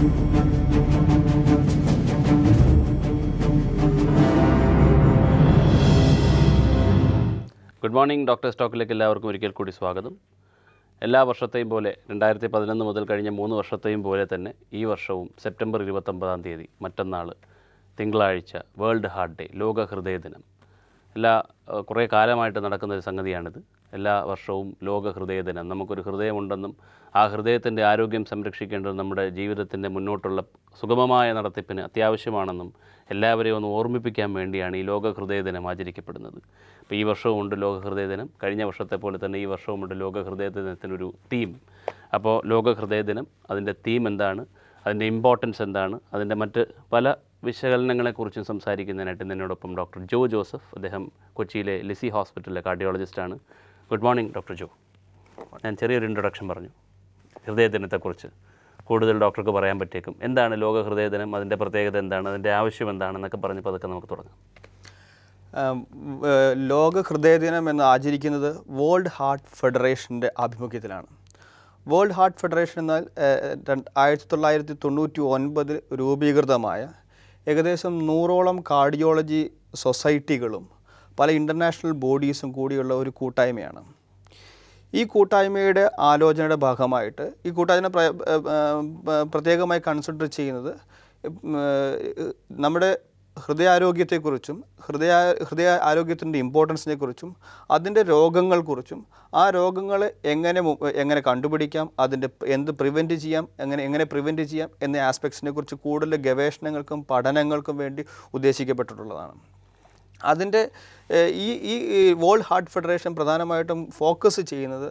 good morning doctor സ്റ്റോക്കിലേക്ക് എല്ലാവർക്കും ഒരിക്കൽ കൂടി സ്വാഗതം എല്ലാ വർഷത്തെയും പോലെ രണ്ടായിരത്തി പതിനൊന്ന് മുതൽ കഴിഞ്ഞ മൂന്ന് വർഷത്തെയും പോലെ തന്നെ ഈ വർഷവും സെപ്റ്റംബർ ഇരുപത്തൊമ്പതാം തീയതി മറ്റന്നാൾ തിങ്കളാഴ്ച വേൾഡ് ഹാർട്ട് ഡേ ലോക ഹൃദയ ദിനം എല്ലാ ഏഹ്, കുറേ കാലമായിട്ട് നടക്കുന്ന ഒരു സംഗതിയാണിത് എല്ലാ വർഷവും ലോക ഹൃദയ ദിനം നമുക്കൊരു ഹൃദയമുണ്ടെന്നും ആ ഹൃദയത്തിൻ്റെ ആരോഗ്യം സംരക്ഷിക്കേണ്ടത് നമ്മുടെ ജീവിതത്തിൻ്റെ മുന്നോട്ടുള്ള സുഗമമായ നടത്തിപ്പിന് അത്യാവശ്യമാണെന്നും എല്ലാവരെയും ഒന്ന് ഓർമ്മിപ്പിക്കാൻ വേണ്ടിയാണ് ഈ ലോക ഹൃദയ ദിനം ആചരിക്കപ്പെടുന്നത് അപ്പോൾ ഈ വർഷവും ഉണ്ട് ലോക ഹൃദയ ദിനം കഴിഞ്ഞ വർഷത്തെ പോലെ തന്നെ ഈ വർഷവും ഉണ്ട് ലോക ഹൃദയ ദിനത്തിനൊരു തീം അപ്പോൾ ലോക ഹൃദയ ദിനം അതിൻ്റെ തീം എന്താണ് അതിൻ്റെ ഇമ്പോർട്ടൻസ് എന്താണ് അതിൻ്റെ മറ്റ് പല വിശകലനങ്ങളെക്കുറിച്ചും സംസാരിക്കുന്നതിനായിട്ട് ഇന്ന് എന്നോടൊപ്പം ഡോക്ടർ ജോ ജോസഫ് അദ്ദേഹം കൊച്ചിയിലെ ലിസി ഹോസ്പിറ്റലിലെ കാർഡിയോളജിസ്റ്റാണ് ഗുഡ് മോർണിംഗ് ഡോക്ടർ ജോ ഞാൻ ചെറിയൊരു ഇൻട്രൊഡക്ഷൻ പറഞ്ഞു ഹൃദയദിനത്തെക്കുറിച്ച് കൂടുതൽ ഡോക്ടർക്ക് പറയാൻ പറ്റിയേക്കും എന്താണ് ലോക ഹൃദയ ദിനം അതിൻ്റെ പ്രത്യേകത എന്താണ് അതിൻ്റെ ആവശ്യം എന്താണെന്നൊക്കെ പറഞ്ഞ് പതുക്കെ നമുക്ക് തുടങ്ങാം ആം, ഏഹ്, ലോക ഹൃദയദിനം എന്ന് ആചരിക്കുന്നത് വേൾഡ് ഹാർട്ട് ഫെഡറേഷൻ്റെ ആഭിമുഖ്യത്തിലാണ് വേൾഡ് ഹാർട്ട് ഫെഡറേഷൻ എന്നാൽ ഏഹ്, രണ്ട് ആയിരത്തി തൊള്ളായിരത്തി തൊണ്ണൂറ്റി ഒൻപതിൽ രൂപീകൃതമായ ഏകദേശം നൂറോളം കാർഡിയോളജി സൊസൈറ്റികളും പല ഇൻ്റർനാഷണൽ ബോഡീസും കൂടിയുള്ള ഒരു കൂട്ടായ്മയാണ് ഈ കൂട്ടായ്മയുടെ ആലോചനയുടെ ഭാഗമായിട്ട് ഈ കൂട്ടായ്മ പ്ര- ഏഹ് ഏഹ് പ്രത്യേകമായി കൺസിഡർ ചെയ്യുന്നത് ഏഹ് നമ്മുടെ ഹൃദയാരോഗ്യത്തെക്കുറിച്ചും ഹൃദയ ഹൃദയ ആരോഗ്യത്തിൻ്റെ ഇമ്പോർട്ടൻസിനെ കുറിച്ചും അതിൻ്റെ രോഗങ്ങളെക്കുറിച്ചും ആ രോഗങ്ങളെ എങ്ങനെ മു- എങ്ങനെ കണ്ടുപിടിക്കാം അതിൻ്റെ പ് എന്ത് പ്രിവെൻറ്റ് ചെയ്യാം എങ്ങനെ എങ്ങനെ പ്രിവെൻറ്റ് ചെയ്യാം എന്ന ആസ്പെക്ട്സിനെ കുറിച്ച് കൂടുതൽ ഗവേഷണങ്ങൾക്കും പഠനങ്ങൾക്കും വേണ്ടി ഉദ്ദേശിക്കപ്പെട്ടിട്ടുള്ളതാണ് അതിൻ്റെ ഏഹ്, ഈ ഈ വേൾഡ് ഹാർട്ട് ഫെഡറേഷൻ പ്രധാനമായിട്ടും ഫോക്കസ് ചെയ്യുന്നത്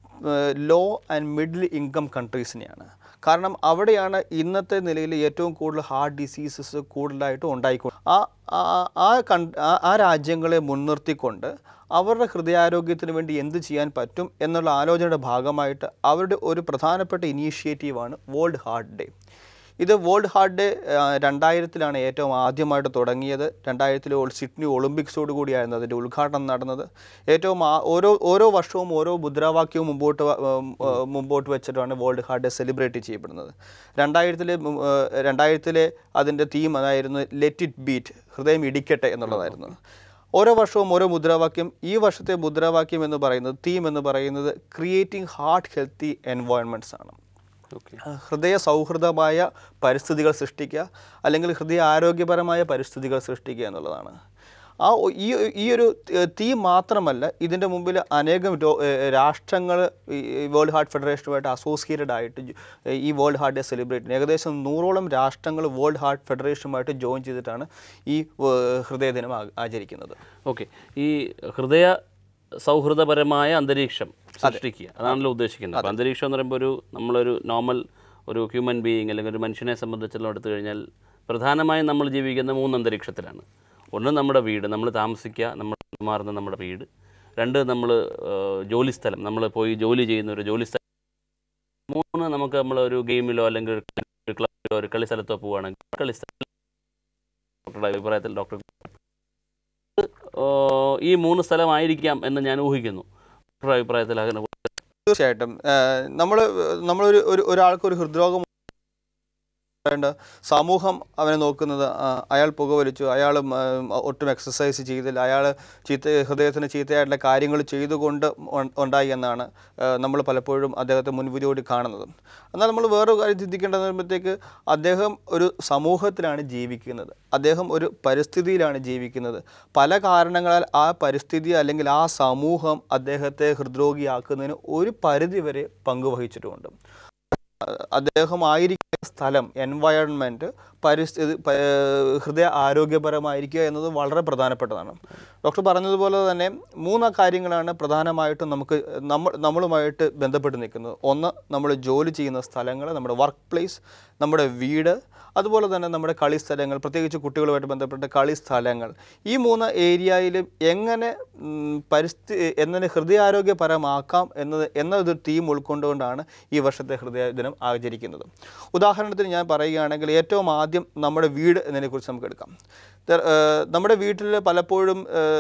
ലോ ആൻഡ് മിഡിൽ ഇൻകം കൺട്രീസിനെയാണ് കാരണം അവിടെയാണ് ഇന്നത്തെ നിലയിൽ ഏറ്റവും കൂടുതൽ ഹാർട്ട് ഡിസീസസ് കൂടുതലായിട്ട് ഉണ്ടായിക്കൊണ്ട് ആ ആ- ആ കൺ ആ- ആ രാജ്യങ്ങളെ മുൻനിർത്തിക്കൊണ്ട് അവരുടെ ഹൃദയാരോഗ്യത്തിന് വേണ്ടി എന്ത് ചെയ്യാൻ പറ്റും എന്നുള്ള ആലോചനയുടെ ഭാഗമായിട്ട് അവരുടെ ഒരു പ്രധാനപ്പെട്ട ഇനീഷ്യേറ്റീവാണ് വേൾഡ് ഹാർട്ട് ഡേ ഇത് വേൾഡ് ഹാർട്ട് ഡേ രണ്ടായിരത്തിലാണ് ഏറ്റവും ആദ്യമായിട്ട് തുടങ്ങിയത് രണ്ടായിരത്തിലെ ഒൾ- സിഡ്നി ഒളിമ്പിക്സോട് കൂടിയായിരുന്നു അതിൻ്റെ ഉദ്ഘാടനം നടന്നത് ഏറ്റവും ആ- ഓരോ ഓരോ വർഷവും ഓരോ മുദ്രാവാക്യവും മുമ്പോട്ട് വ- ഉം, ഉം, മുമ്പോട്ട് വെച്ചിട്ടാണ് വേൾഡ് ഹാർട്ട് ഡേ സെലിബ്രേറ്റ് ചെയ്യപ്പെടുന്നത് രണ്ടായിരത്തിലെ ഉം, ഏഹ്, രണ്ടായിരത്തിലെ അതിൻ്റെ തീം അതായിരുന്നു ലെറ്റ് ഇറ്റ് ബീറ്റ് ഹൃദയം ഇടിക്കട്ടെ എന്നുള്ളതായിരുന്നു ഓരോ വർഷവും ഓരോ മുദ്രാവാക്യം ഈ വർഷത്തെ മുദ്രാവാക്യം എന്ന് പറയുന്നത് തീം എന്ന് പറയുന്നത് ക്രിയേറ്റിംഗ് ഹാർട്ട് ഹെൽത്തി എൻവയോൺമെൻറ്റ്സ് ആണ് ഓക്കെ ഹൃദയ സൗഹൃദമായ പരിസ്ഥിതികൾ സൃഷ്ടിക്കുക അല്ലെങ്കിൽ ഹൃദയ ആരോഗ്യപരമായ പരിസ്ഥിതികൾ സൃഷ്ടിക്കുക എന്നുള്ളതാണ് ആ ഒ- ഈ ഈ ഒരു തീം മാത്രമല്ല ഇതിൻ്റെ മുമ്പിൽ അനേകം രാഷ്ട്രങ്ങൾ വേൾഡ് ഹാർട്ട് ഫെഡറേഷനുമായിട്ട് അസോസിയേറ്റഡ് ആയിട്ട് ജു- ഈ വേൾഡ് ഹാർട്ട് ഡേ സെലിബ്രേറ്റ് ചെയ്യുന്നത് ഏകദേശം നൂറോളം രാഷ്ട്രങ്ങൾ വേൾഡ് ഹാർട്ട് ഫെഡറേഷനുമായിട്ട് ജോയിൻ ചെയ്തിട്ടാണ് ഈ ഏഹ്, ഹൃദയദിനം ആ- ആചരിക്കുന്നത് ഓക്കെ ഈ ഹൃദയ സൗഹൃദപരമായ അന്തരീക്ഷം സൃഷ്ടിക്കുക അതാണല്ലോ ഉദ്ദേശിക്കുന്നത് അപ്പോൾ അന്തരീക്ഷം എന്ന് പറയുമ്പോൾ ഒരു നമ്മളൊരു നോർമൽ ഒരു ഹ്യൂമൻ ബീയിങ് അല്ലെങ്കിൽ ഒരു മനുഷ്യനെ സംബന്ധിച്ചുള്ള എടുത്തു കഴിഞ്ഞാൽ പ്രധാനമായും നമ്മൾ ജീവിക്കുന്ന മൂന്ന് അന്തരീക്ഷത്തിലാണ് ഒന്ന് നമ്മുടെ വീട് നമ്മൾ താമസിക്കുക നമ്മൾ മാറുന്ന നമ്മുടെ വീട് രണ്ട് നമ്മൾ ജോലി സ്ഥലം നമ്മൾ പോയി ജോലി ചെയ്യുന്ന ഒരു ജോലി സ്ഥലം മൂന്ന് നമുക്ക് നമ്മൾ ഒരു ഗെയിമിലോ അല്ലെങ്കിൽ ഒരു ക്ലബിലോ ഒരു കളി സ്ഥലത്തോ പോവുകയാണെങ്കിൽ ആ കളി സ്ഥലം ഡോക്ടറുടെ അഭിപ്രായത്തിൽ ഡോക്ടർ ഏഹ് ഈ മൂന്ന് സ്ഥലമായിരിക്കാം എന്ന് ഞാൻ ഊഹിക്കുന്നു ഡോക്ടറുടെ അഭിപ്രായത്തിൽ അങ്ങനെ തീർച്ചയായിട്ടും നമ്മൾ നമ്മളൊരു ഒരു ഒരാൾക്ക് ഒരു ഹൃദ്രോഗം വേണ്ട സമൂഹം അവനെ നോക്കുന്നത് ആ, അയാൾ പുകവലിച്ചു അയാൾ ഒട്ടും എക്സസൈസ് ചെയ്തില്ല അയാൾ ചീത്ത ഹൃദയത്തിന് ചീത്തയായിട്ടുള്ള കാര്യങ്ങൾ ചെയ്തുകൊണ്ട് ഉ- ഉണ്ടായി എന്നാണ് നമ്മൾ പലപ്പോഴും അദ്ദേഹത്തെ മുൻവിധിയോട് കാണുന്നത് എന്നാൽ നമ്മൾ വേറൊരു കാര്യം ചിന്തിക്കേണ്ടത് വരുമ്പോഴത്തേക്ക് അദ്ദേഹം ഒരു സമൂഹത്തിലാണ് ജീവിക്കുന്നത് അദ്ദേഹം ഒരു പരിസ്ഥിതിയിലാണ് ജീവിക്കുന്നത് പല കാരണങ്ങളാൽ ആ പരിസ്ഥിതി അല്ലെങ്കിൽ ആ സമൂഹം അദ്ദേഹത്തെ ഹൃദ്രോഗിയാക്കുന്നതിന് ഒരു പരിധിവരെ പങ്കുവഹിച്ചിട്ടുമുണ്ട് അദ്ദേഹം ആയിരിക്കുന്ന സ്ഥലം എൻവയൺമെൻറ്റ് പരിസ്ഥിതി പ- ഏഹ് ഹൃദയ ആരോഗ്യപരമായിരിക്കുക എന്നത് വളരെ പ്രധാനപ്പെട്ടതാണ് ഡോക്ടർ പറഞ്ഞതുപോലെ തന്നെ മൂന്ന് കാര്യങ്ങളാണ് പ്രധാനമായിട്ടും നമുക്ക് നമ്മൾ നമ്മളുമായിട്ട് ബന്ധപ്പെട്ട് നിൽക്കുന്നത് ഒന്ന് നമ്മൾ ജോലി ചെയ്യുന്ന സ്ഥലങ്ങൾ നമ്മുടെ വർക്ക് പ്ലേസ് നമ്മുടെ വീട് അതുപോലെ തന്നെ നമ്മുടെ കളി സ്ഥലങ്ങൾ പ്രത്യേകിച്ച് കുട്ടികളുമായിട്ട് ബന്ധപ്പെട്ട കളി സ്ഥലങ്ങൾ ഈ മൂന്ന് ഏരിയയിലും എങ്ങനെ ഉം, പരിസ്ഥിതി എങ്ങനെ ഹൃദയാരോഗ്യപരമാക്കാം എന്നത് എന്നതൊരു തീം ഉൾക്കൊണ്ടുകൊണ്ടാണ് ഈ വർഷത്തെ ഹൃദയ ദിനം ദിനം ആചരിക്കുന്നത് ഉദാഹരണത്തിന് ഞാൻ പറയുകയാണെങ്കിൽ ഏറ്റവും ആദ്യം നമ്മുടെ വീട് എന്നതിനെക്കുറിച്ച് നമുക്ക് എടുക്കാം ദർ- ഏഹ് നമ്മുടെ വീട്ടിൽ പലപ്പോഴും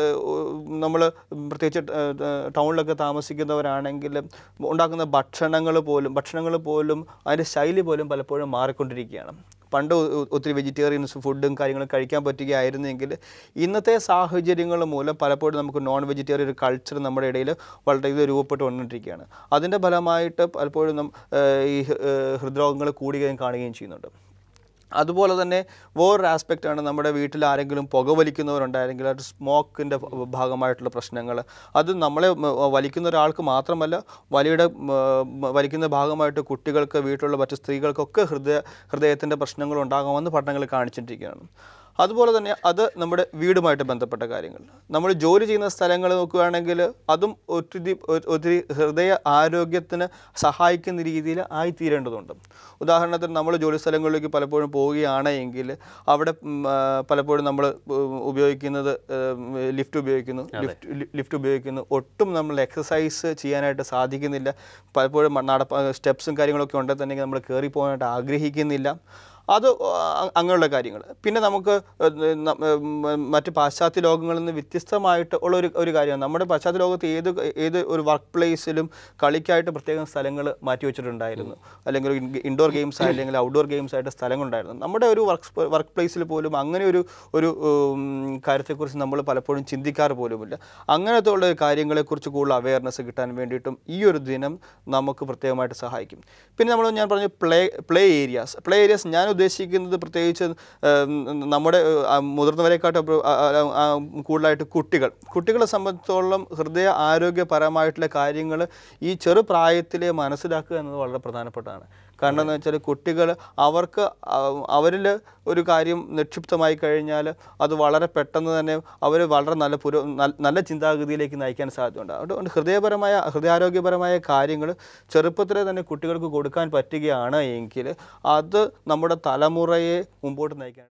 നമ്മൾ പ്രത്യേകിച്ച് ഏഹ് ടൗണിലൊക്കെ താമസിക്കുന്നവരാണെങ്കിൽ ഉണ്ടാക്കുന്ന ഭക്ഷണങ്ങൾ പോലും ഭക്ഷണങ്ങൾ പോലും അതിൻ്റെ ശൈലി പോലും പലപ്പോഴും മാറിക്കൊണ്ടിരിക്കുകയാണ് പണ്ട് ഒ- ഒ- ഒത്തിരി വെജിറ്റേറിയൻസ് ഫുഡും കാര്യങ്ങളും കഴിക്കാൻ പറ്റുകയായിരുന്നെങ്കിൽ ഇന്നത്തെ സാഹചര്യങ്ങൾ മൂലം പലപ്പോഴും നമുക്ക് നോൺ വെജിറ്റേറിയൻ ഒരു കൾച്ചർ നമ്മുടെ ഇടയിൽ വളരെ ഇത് രൂപപ്പെട്ട് വന്നുകൊണ്ടിരിക്കുകയാണ് അതിൻ്റെ ഫലമായിട്ട് പലപ്പോഴും നം ഏഹ് ഈ ഏഹ് ഹൃദ്രോഗങ്ങൾ കൂടുകയും കാണുകയും ചെയ്യുന്നുണ്ട് അതുപോലെ തന്നെ വേറൊരു ആസ്പെക്റ്റാണ് നമ്മുടെ വീട്ടിൽ ആരെങ്കിലും പുകവലിക്കുന്നവരുണ്ടായിരുന്നെങ്കിൽ അത് സ്മോക്കിൻ്റെ ഭാഗമായിട്ടുള്ള പ്രശ്നങ്ങൾ അത് നമ്മളെ ഉം, വലിക്കുന്ന ഒരാൾക്ക് മാത്രമല്ല വലിയുടെ ഉം, വലിക്കുന്ന ഭാഗമായിട്ട് കുട്ടികൾക്ക് വീട്ടിലുള്ള മറ്റ് സ്ത്രീകൾക്കൊക്കെ ഹൃദയ ഹൃദയത്തിൻ്റെ പ്രശ്നങ്ങൾ ഉണ്ടാകാമെന്ന് പഠനങ്ങൾ കാണിച്ചിട്ടിരിക്കുകയാണ് അതുപോലെ തന്നെ അത് നമ്മുടെ വീടുമായിട്ട് ബന്ധപ്പെട്ട കാര്യങ്ങൾ നമ്മൾ ജോലി ചെയ്യുന്ന സ്ഥലങ്ങൾ നോക്കുകയാണെങ്കിൽ അതും ഒത്തിരി ഒ- ഒത്തിരി ഹൃദയ ആരോഗ്യത്തിന് സഹായിക്കുന്ന രീതിയിൽ ആയിത്തീരേണ്ടതുണ്ട് ഉദാഹരണത്തിന് നമ്മൾ ജോലി സ്ഥലങ്ങളിലേക്ക് പലപ്പോഴും പോവുകയാണ് എങ്കിൽ അവിടെ ഉം, ആ, പലപ്പോഴും നമ്മൾ ഉപയോഗിക്കുന്നത് ലിഫ്റ്റ് ഉപയോഗിക്കുന്നു ലിഫ്റ്റ് ലിഫ്റ്റ് ഉപയോഗിക്കുന്നു ഒട്ടും നമ്മൾ എക്സസൈസ് ചെയ്യാനായിട്ട് സാധിക്കുന്നില്ല പലപ്പോഴും നടപ്പ സ്റ്റെപ്സും കാര്യങ്ങളൊക്കെ ഉണ്ടെങ്കിൽ തന്നെ നമ്മൾ കയറി പോകാനായിട്ട് ആഗ്രഹിക്കുന്നില്ല അത് അ- അങ്ങനെയുള്ള കാര്യങ്ങൾ പിന്നെ നമുക്ക് ഏഹ് ന- ഉം മറ്റ് പാശ്ചാത്യ ലോകങ്ങളിൽ നിന്ന് വ്യത്യസ്തമായിട്ട് ഉള്ള ഒരു ഒരു കാര്യമാണ് നമ്മുടെ പാശ്ചാത്യ ലോകത്ത് ഏത് ഏത് ഒരു വർക്ക് പ്ലേസിലും കളിക്കായിട്ട് പ്രത്യേകം സ്ഥലങ്ങൾ മാറ്റി വെച്ചിട്ടുണ്ടായിരുന്നു അല്ലെങ്കിൽ ഒരു ഇൻഡോർ ഗെയിംസ് അല്ലെങ്കിൽ ഔട്ട്ഡോർ ഗെയിംസ് ആയിട്ട് സ്ഥലങ്ങളുണ്ടായിരുന്നു നമ്മുടെ ഒരു വർക്ക് വർക്ക് പ്ലേസിൽ പോലും അങ്ങനെ ഒരു ഒരു ഉം, കാര്യത്തെക്കുറിച്ച് നമ്മൾ പലപ്പോഴും ചിന്തിക്കാറ് പോലുമില്ല അങ്ങനത്തെ ഉള്ള കാര്യങ്ങളെക്കുറിച്ച് കൂടുതൽ അവയർനെസ് കിട്ടാൻ വേണ്ടിയിട്ടും ഈ ഒരു ദിനം നമുക്ക് പ്രത്യേകമായിട്ട് സഹായിക്കും പിന്നെ നമ്മൾ ഞാൻ പറഞ്ഞു play play areas play areas ഞാൻ ഉദ്ദേശിക്കുന്നത് പ്രത്യേകിച്ച് ഉം, നമ്മുടെ ആ, മുതിർന്നവരെക്കാട്ടും അപ്പുറം, ആ, ആ, ആ, കൂടുതലായിട്ട് കുട്ടികൾ കുട്ടികളെ സംബന്ധിച്ചോളം ഹൃദയ ആരോഗ്യപരമായിട്ടുള്ള കാര്യങ്ങൾ ഈ ചെറുപ്രായത്തിലെ മനസ്സിലാക്കുക എന്നത് വളരെ പ്രധാനപ്പെട്ടതാണ് കാരണം എന്ന് വെച്ചാൽ കുട്ടികൾ അവർക്ക് അവരിൽ ഒരു കാര്യം നിക്ഷിപ്തമായി കഴിഞ്ഞാൽ അത് വളരെ പെട്ടെന്ന് തന്നെ അവർ വളരെ നല്ല പുരോ നൽ- നല്ല ചിന്താഗതിയിലേക്ക് നയിക്കാൻ സാധ്യതയുണ്ട് അതുകൊണ്ട് ഹൃദയപരമായ ഹൃദയാരോഗ്യപരമായ കാര്യങ്ങൾ ചെറുപ്പത്തിലെ തന്നെ കുട്ടികൾക്ക് കൊടുക്കാൻ പറ്റുകയാണ് എങ്കിൽ അത് നമ്മുടെ തലമുറയെ മുമ്പോട്ട് നയിക്കാൻ